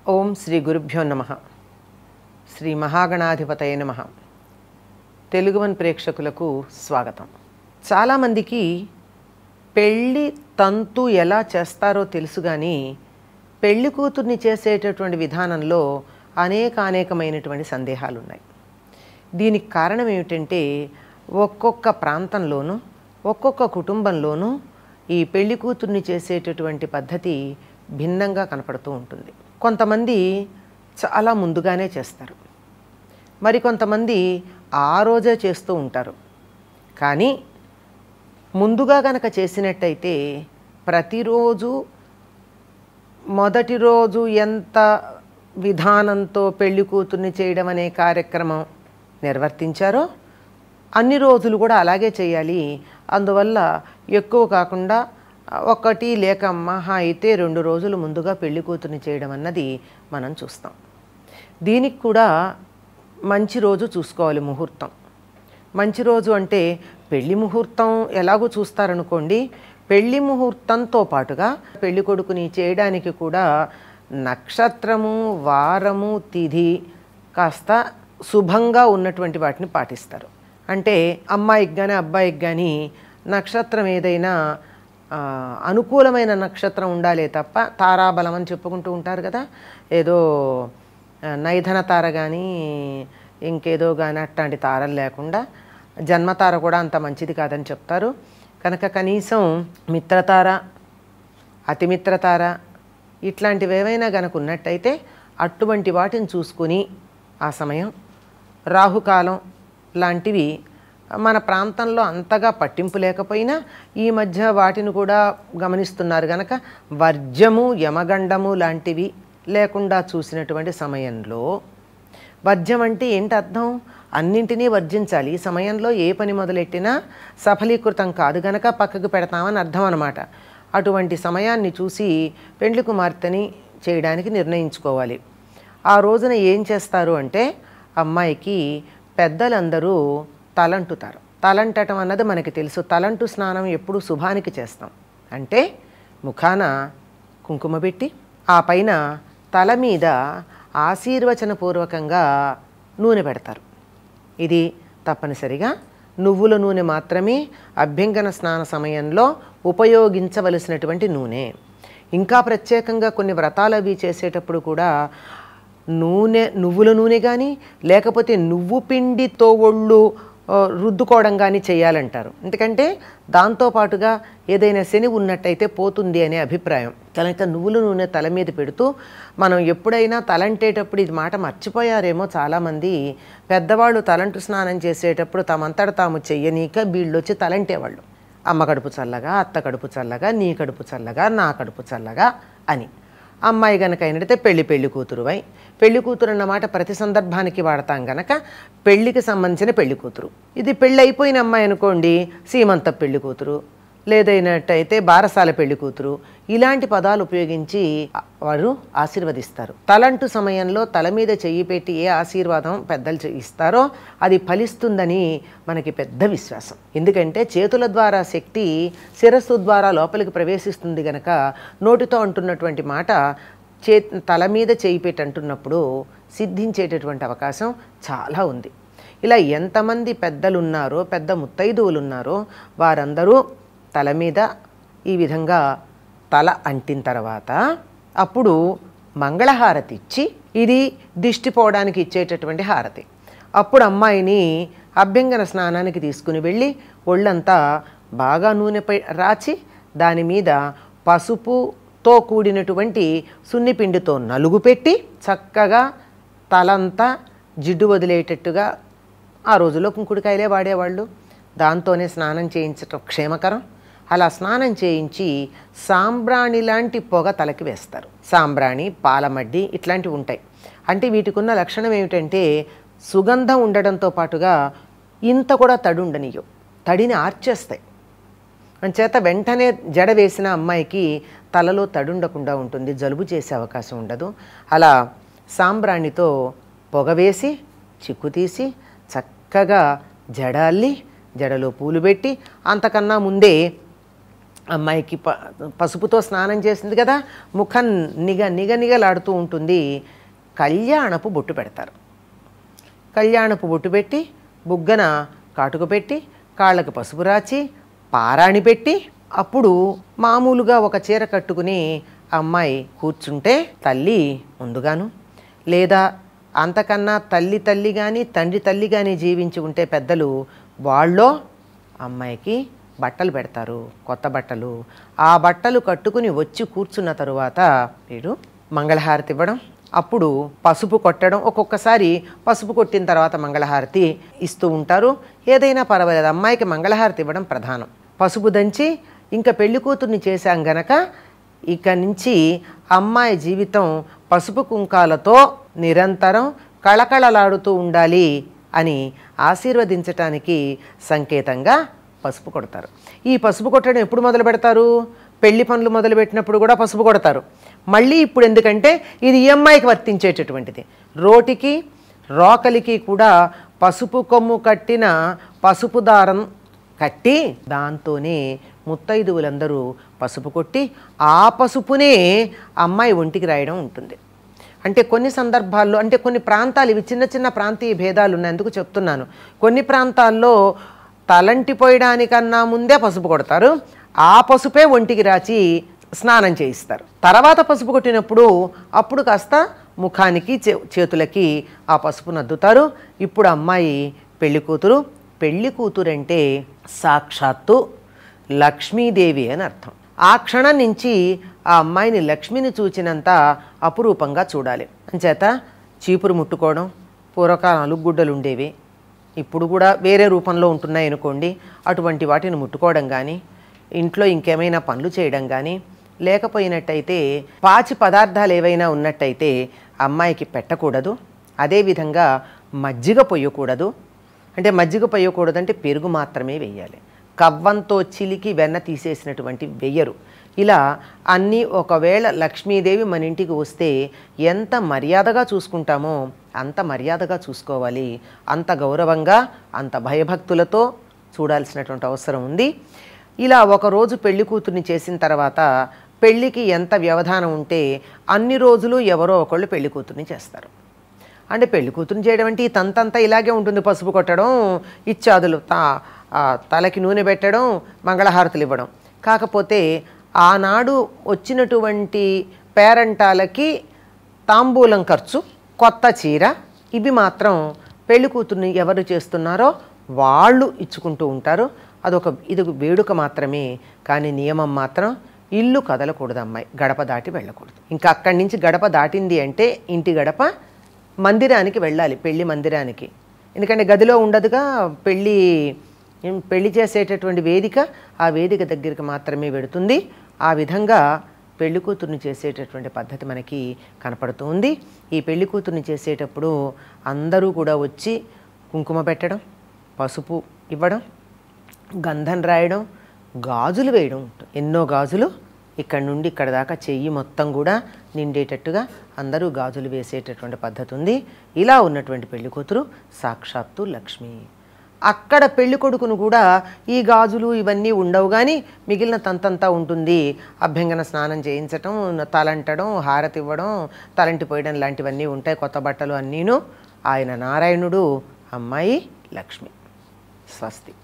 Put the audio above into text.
ఓం శ్రీ గురుభ్యో నమ శ్రీ మహాగణాధిపతయ నమ తెలుగువన్ ప్రేక్షకులకు స్వాగతం చాలామందికి పెళ్ళి తంతు ఎలా చేస్తారో తెలుసు కానీ పెళ్లి కూతుర్ని చేసేటటువంటి విధానంలో అనేక అనేకమైనటువంటి సందేహాలు ఉన్నాయి దీనికి కారణం ఏమిటంటే ఒక్కొక్క ప్రాంతంలోనూ ఒక్కొక్క కుటుంబంలోనూ ఈ పెళ్లి కూతుర్ని చేసేటటువంటి పద్ధతి భిన్నంగా కనపడుతూ ఉంటుంది కొంతమంది చాలా ముందుగానే చేస్తారు మరి కొంతమంది ఆ రోజే చేస్తూ ఉంటారు కానీ ముందుగా గనక చేసినట్టయితే ప్రతిరోజు మొదటి రోజు ఎంత విధానంతో పెళ్లి కూతుర్ని చేయడం అనే కార్యక్రమం నిర్వర్తించారో అన్ని రోజులు కూడా అలాగే చేయాలి అందువల్ల ఎక్కువ కాకుండా ఒకటి లేక మహా అయితే రెండు రోజులు ముందుగా పెళ్లి కూతుర్ని చేయడం అన్నది మనం చూస్తాం దీనికి కూడా మంచి రోజు చూసుకోవాలి ముహూర్తం మంచి రోజు అంటే పెళ్లి ముహూర్తం ఎలాగో చూస్తారనుకోండి పెళ్లి ముహూర్తంతో పాటుగా పెళ్లి కొడుకుని చేయడానికి కూడా నక్షత్రము వారము తిథి కాస్త శుభంగా ఉన్నటువంటి వాటిని పాటిస్తారు అంటే అమ్మాయికి కానీ అబ్బాయికి కానీ నక్షత్రం ఏదైనా ఆ, అనుకూలమైన నక్షత్రం ఉండాలే తప్ప తారాబలం అని చెప్పుకుంటూ ఉంటారు కదా ఏదో ఆ, నైధన తార కానీ ఇంకేదో కానీ అట్లాంటి తారలు లేకుండా జన్మతార కూడా అంత మంచిది కాదని చెప్తారు కనుక కనీసం మిత్రతార అతిమిత్రతార ఇట్లాంటివి ఏవైనా గనక ఉన్నట్టయితే అటువంటి వాటిని చూసుకుని ఆ సమయం రాహుకాలం లాంటివి మన ప్రాంతంలో అంతగా పట్టింపు లేకపోయినా ఈ మధ్య వాటిని కూడా గమనిస్తున్నారు గనక వర్జము యమగండము లాంటివి లేకుండా చూసినటువంటి సమయంలో వర్జ్యం అంటే ఏంటి అర్థం అన్నింటినీ వర్జించాలి ఈ సమయంలో ఏ పని మొదలెట్టినా సఫలీకృతం కాదు గనక పక్కకు పెడతామని అర్థం అనమాట అటువంటి సమయాన్ని చూసి పెండ్లి కుమార్తెని చేయడానికి నిర్ణయించుకోవాలి ఆ రోజున ఏం చేస్తారు అంటే అమ్మాయికి పెద్దలందరూ తలంటుతారు తలంటటం అన్నది మనకి తెలుసు తలంటు స్నానం ఎప్పుడు శుభానికి చేస్తాం అంటే ముఖాన కుంకుమ పెట్టి ఆ పైన తల మీద ఆశీర్వచనపూర్వకంగా నూనె పెడతారు ఇది తప్పనిసరిగా నువ్వుల నూనె మాత్రమే అభ్యంగన స్నాన సమయంలో ఉపయోగించవలసినటువంటి నూనె ఇంకా ప్రత్యేకంగా కొన్ని వ్రతాలు అవి చేసేటప్పుడు కూడా నూనె నువ్వుల నూనె కానీ లేకపోతే నువ్వు పిండితో ఒళ్ళు ఆ, రుద్దుకోవడం కానీ చేయాలంటారు ఎందుకంటే దాంతోపాటుగా ఏదైనా శని ఉన్నట్టయితే పోతుంది అనే అభిప్రాయం కనుక నువ్వుల నూనె తల మీద పెడుతూ మనం ఎప్పుడైనా తలంటేటప్పుడు ఇది మాట మర్చిపోయారేమో చాలామంది పెద్దవాళ్ళు తలంటు స్నానం చేసేటప్పుడు తమంతట తాము చెయ్యనీక వీళ్ళొచ్చి తలంటేవాళ్ళు అమ్మ కడుపు చల్లగా అత్త కడుపు చల్లగా నీ కడుపు చల్లగా నా కడుపు చల్లగా అని అమ్మాయి గనక అయినట్టయితే పెళ్లి పెళ్లి కూతురువై పెళ్లి కూతురు అన్నమాట ప్రతి సందర్భానికి వాడతాం గనక పెళ్లికి సంబంధించిన పెళ్లి కూతురు ఇది పెళ్ళి అయిపోయిన అమ్మాయి అనుకోండి సీమంత పెళ్లి కూతురు లేదైనట్టయితే బారసాల పెళ్లి కూతురు ఇలాంటి పదాలు ఉపయోగించి వారు ఆశీర్వదిస్తారు తలంటు సమయంలో తల మీద చెయ్యి పెట్టి ఏ ఆశీర్వాదం పెద్దలు చే- ఇస్తారో అది ఫలిస్తుందని మనకి పెద్ద విశ్వాసం ఎందుకంటే చేతుల ద్వారా శక్తి శిరస్సు ద్వారా లోపలికి ప్రవేశిస్తుంది గనక నోటితో అంటున్నటువంటి మాట చే తల మీద చేయి పెట్టి అంటున్నప్పుడు సిద్ధించేటటువంటి అవకాశం చాలా ఉంది ఇలా ఎంతమంది పెద్దలు ఉన్నారో పెద్ద ముత్తైదువులు ఉన్నారో వారందరూ తల మీద ఈ విధంగా తల అంటిన తర్వాత అప్పుడు మంగళహారతి ఇచ్చి ఇది దిష్టి పోవడానికి ఇచ్చేటటువంటి హారతి అప్పుడు అమ్మాయిని అభ్యంగన స్నానానికి తీసుకుని వెళ్ళి ఒళ్ళంతా బాగా నూనెపై రాచి దాని మీద పసుపుతో కూడినటువంటి సున్నిపిండితో నలుగు పెట్టి చక్కగా తలంతా జిడ్డు వదిలేటట్టుగా ఆ రోజుల్లో కుంకుడుకాయలే వాడేవాళ్ళు దాంతోనే స్నానం చేయించటం క్షేమకరం అలా స్నానం చేయించి సాంబ్రాణి లాంటి పొగ తలకి వేస్తారు సాంబ్రాణి పాలమడ్డి ఇట్లాంటివి ఉంటాయి అంటే వీటికి ఉన్న లక్షణం ఏమిటంటే సుగంధం ఉండడంతో పాటుగా ఇంత కూడా తడి ఉండనియో తడిని ఆర్చేస్తాయి అంచేత వెంటనే జడ వేసిన అమ్మాయికి తలలో తడుండకుండా ఉంటుంది జలుబు చేసే అవకాశం ఉండదు అలా సాంబ్రాణితో పొగ వేసి చిక్కు తీసి చక్కగా జడ అల్లి జడలో పూలు పెట్టి అంతకన్నా ముందే అమ్మాయికి ప పసుపుతో స్నానం చేసింది కదా ముఖం నిగ నిగ నిగలాడుతూ ఉంటుంది కళ్యాణపు బొట్టు పెడతారు కళ్యాణపు బొట్టు పెట్టి బుగ్గన కాటుక పెట్టి కాళ్ళకి పసుపు రాచి పారాణి పెట్టి అప్పుడు మామూలుగా ఒక చీర కట్టుకుని ఆ అమ్మాయి కూర్చుంటే తల్లి ముందుగాను లేదా అంతకన్నా తల్లి తల్లి కానీ తండ్రి తల్లి కానీ జీవించి ఉంటే పెద్దలు వాళ్ళో అమ్మాయికి బట్టలు పెడతారు కొత్త బట్టలు ఆ బట్టలు కట్టుకుని వచ్చి కూర్చున్న తరువాత వీడు మంగళహారతి ఇవ్వడం అప్పుడు పసుపు కొట్టడం ఒక్కొక్కసారి పసుపు కొట్టిన తర్వాత మంగళహారతి ఇస్తూ ఉంటారు ఏదైనా పర్వాలేదు అమ్మాయికి మంగళహారతి ఇవ్వడం ప్రధానం పసుపు దంచి ఇంకా పెళ్లి కూతుర్ని చేశాం గనక ఇక నుంచి అమ్మాయి జీవితం పసుపు కుంకాలతో నిరంతరం కళకళలాడుతూ ఉండాలి అని ఆశీర్వదించటానికి సంకేతంగా పసుపు కొడతారు ఈ పసుపు కొట్టడం ఎప్పుడు మొదలు పెడతారు పెళ్లి పనులు మొదలు పెట్టినప్పుడు కూడా పసుపు కొడతారు మళ్ళీ ఇప్పుడు ఎందుకంటే ఇది ఈ అమ్మాయికి వర్తించేటటువంటిది రోటికి రోకలికి కూడా పసుపు కొమ్ము కట్టిన పసుపు దారం కట్టి దాంతోనే ముత్తైదువులందరూ పసుపు కొట్టి ఆ పసుపునే అమ్మాయి ఒంటికి రాయడం ఉంటుంది అంటే కొన్ని సందర్భాల్లో అంటే కొన్ని ప్రాంతాలు ఇవి చిన్న చిన్న ప్రాంతీయ భేదాలు ఉన్నందుకు చెప్తున్నాను కొన్ని ప్రాంతాల్లో తలంటి పోయడానికన్నా ముందే పసుపు కొడతారు ఆ పసుపే ఒంటికి రాచి స్నానం చేయిస్తారు తర్వాత పసుపు కొట్టినప్పుడు అప్పుడు కాస్త ముఖానికి చే చేతులకి ఆ పసుపు నద్దుతారు ఇప్పుడు అమ్మాయి పెళ్లి కూతురు పెళ్లి కూతురంటే సాక్షాత్తు లక్ష్మీదేవి అని అర్థం ఆ క్షణం నుంచి ఆ అమ్మాయిని లక్ష్మిని చూచినంత అపురూపంగా చూడాలి అంచేత చీపురు ముట్టుకోవడం పూర్వకాలం అలుగుడ్డలు ఉండేవి ఇప్పుడు కూడా వేరే రూపంలో ఉంటున్నాయి అనుకోండి అటువంటి వాటిని ముట్టుకోవడం కానీ ఇంట్లో ఇంకేమైనా పనులు చేయడం కానీ లేకపోయినట్టయితే పాచి పదార్థాలు ఏవైనా ఉన్నట్టయితే అమ్మాయికి పెట్టకూడదు అదేవిధంగా మజ్జిగ పొయ్యకూడదు అంటే మజ్జిగ పొయ్యకూడదు అంటే పెరుగు మాత్రమే వేయాలి కవ్వంతో చిలికి వెన్న తీసేసినటువంటి వెయ్యరు ఇలా అన్నీ ఒకవేళ లక్ష్మీదేవి మన ఇంటికి వస్తే ఎంత మర్యాదగా చూసుకుంటామో అంత మర్యాదగా చూసుకోవాలి అంత గౌరవంగా అంత భయభక్తులతో చూడాల్సినటువంటి అవసరం ఉంది ఇలా ఒకరోజు పెళ్లి కూతుర్ని చేసిన తర్వాత పెళ్ళికి ఎంత వ్యవధానం ఉంటే అన్ని రోజులు ఎవరో ఒకళ్ళు పెళ్లి కూతుర్ని చేస్తారు అంటే పెళ్లి కూతురుని చేయడం అంటే ఈ తంతంతా ఇలాగే ఉంటుంది పసుపు కొట్టడం ఇచ్చాదులు తా ఆ తలకి నూనె పెట్టడం మంగళహారతులు ఇవ్వడం కాకపోతే ఆనాడు వచ్చినటువంటి పేరంటాలకి తాంబూలం ఖర్చు కొత్త చీర ఇవి మాత్రం పెళ్లి కూతుర్ని ఎవరు చేస్తున్నారో వాళ్ళు ఇచ్చుకుంటూ ఉంటారు అదొక ఇది ఒక వేడుక మాత్రమే కానీ నియమం మాత్రం ఇల్లు కదలకూడదు అమ్మాయి గడప దాటి వెళ్ళకూడదు ఇంకా అక్కడి నుంచి గడప దాటింది అంటే ఇంటి గడప మందిరానికి వెళ్ళాలి పెళ్లి మందిరానికి ఎందుకంటే గదిలో ఉండదుగా పెళ్ళి ఏం పెళ్లి చేసేటటువంటి వేదిక ఆ వేదిక దగ్గరికి మాత్రమే వెడుతుంది ఆ విధంగా పెళ్లి కూతుర్ని చేసేటటువంటి పద్ధతి మనకి కనపడుతూ ఉంది ఈ పెళ్లి కూతుర్ని చేసేటప్పుడు అందరూ కూడా వచ్చి కుంకుమ పెట్టడం పసుపు ఇవ్వడం గంధం రాయడం గాజులు వేయడం ఉంటుంది ఎన్నో గాజులు ఇక్కడ నుండి ఇక్కడ దాకా చెయ్యి మొత్తం కూడా నిండేటట్టుగా అందరూ గాజులు వేసేటటువంటి పద్ధతి ఉంది ఇలా ఉన్నటువంటి పెళ్లి కూతురు సాక్షాత్తు లక్ష్మి అక్కడ పెళ్లి కొడుకును కూడా ఈ గాజులు ఇవన్నీ ఉండవు కానీ మిగిలిన తంతంతా ఉంటుంది అభ్యంగన స్నానం చేయించటం తలంటడం హారతి ఇవ్వడం తలంటి పోయడం లాంటివన్నీ ఉంటాయి కొత్త బట్టలు అన్నీను ఆయన నారాయణుడు అమ్మాయి లక్ష్మి స్వస్తి